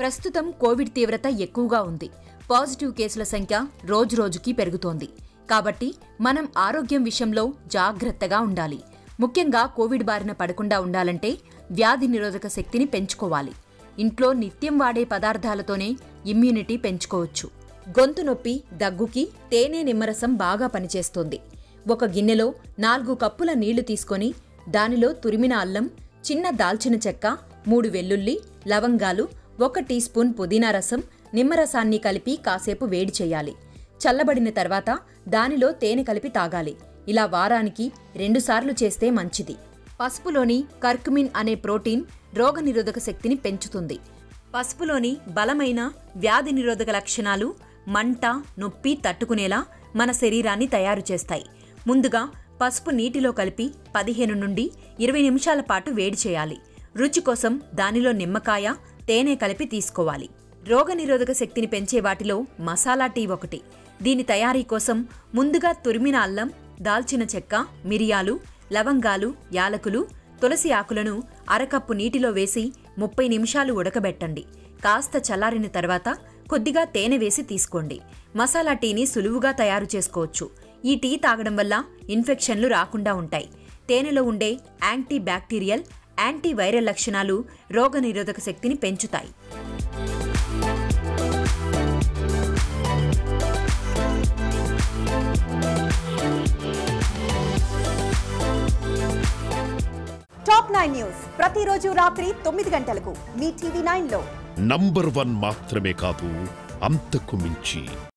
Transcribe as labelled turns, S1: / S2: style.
S1: ప్రస్తుతం కోవిడ్ తీవ్రత ఎక్కువగా ఉంది పాజిటివ్ కేసుల సంఖ్య రోజురోజుకి పెరుగుతోంది కాబట్టి మనం ఆరోగ్యం విషయంలో జాగ్రత్తగా ఉండాలి ముఖ్యంగా కోవిడ్ బారిన పడకుండా ఉండాలంటే వ్యాధి నిరోధక శక్తిని పెంచుకోవాలి ఇంట్లో నిత్యం వాడే పదార్థాలతోనే ఇమ్యూనిటీ పెంచుకోవచ్చు గొంతు నొప్పి దగ్గుకి తేనె నిమ్మరసం బాగా పనిచేస్తోంది ఒక గిన్నెలో నాలుగు కప్పుల నీళ్లు తీసుకొని దానిలో తురిమిన అల్లం చిన్న దాల్చిన చెక్క మూడు వెల్లుల్లి లవంగాలు ఒక టీ స్పూన్ పుదీనా రసం నిమ్మరసాన్ని కలిపి కాసేపు వేడి చేయాలి చల్లబడిన తర్వాత దానిలో తేనె కలిపి తాగాలి ఇలా వారానికి రెండుసార్లు చేస్తే మంచిది పసుపులోని కర్కుమిన్ అనే ప్రోటీన్ రోగనిరోధక శక్తిని పెంచుతుంది పసుపులోని బలమైన వ్యాధి నిరోధక లక్షణాలు మంట నొప్పి తట్టుకునేలా మన శరీరాన్ని తయారు చేస్తాయి ముందుగా పసుపు నీటిలో కలిపి పదిహేను నుండి ఇరవై నిమిషాల పాటు వేడి చేయాలి రుచి కోసం దానిలో నిమ్మకాయ తేనె కలిపి తీసుకోవాలి రోగనిరోధక శక్తిని పెంచే వాటిలో మసాలా టీ ఒకటి దీని తయారీ కోసం ముందుగా తురిమిన అల్లం దాల్చిన చెక్క మిరియాలు లవంగాలు యాలకులు తులసి ఆకులను అరకప్పు నీటిలో వేసి ముప్పై నిమిషాలు ఉడకబెట్టండి కాస్త చల్లారిన తర్వాత కొద్దిగా తేనె వేసి తీసుకోండి మసాలా టీని సులువుగా తయారు చేసుకోవచ్చు ఈ టీ తాగడం వల్ల ఇన్ఫెక్షన్లు రాకుండా ఉంటాయి తేనెలో ఉండే యాంటీ బ్యాక్టీరియల్ యాంటీ వైరల్ లక్షణాలు రోగనిరోధక శక్తిని పెంచుతాయి
S2: టాప్ నైన్ న్యూస్ ప్రతిరోజు రాత్రి తొమ్మిది గంటలకు మీ టీవీ నైన్ లో
S3: నంబర్ వన్ మాత్రమే కాదు అంతకు మించి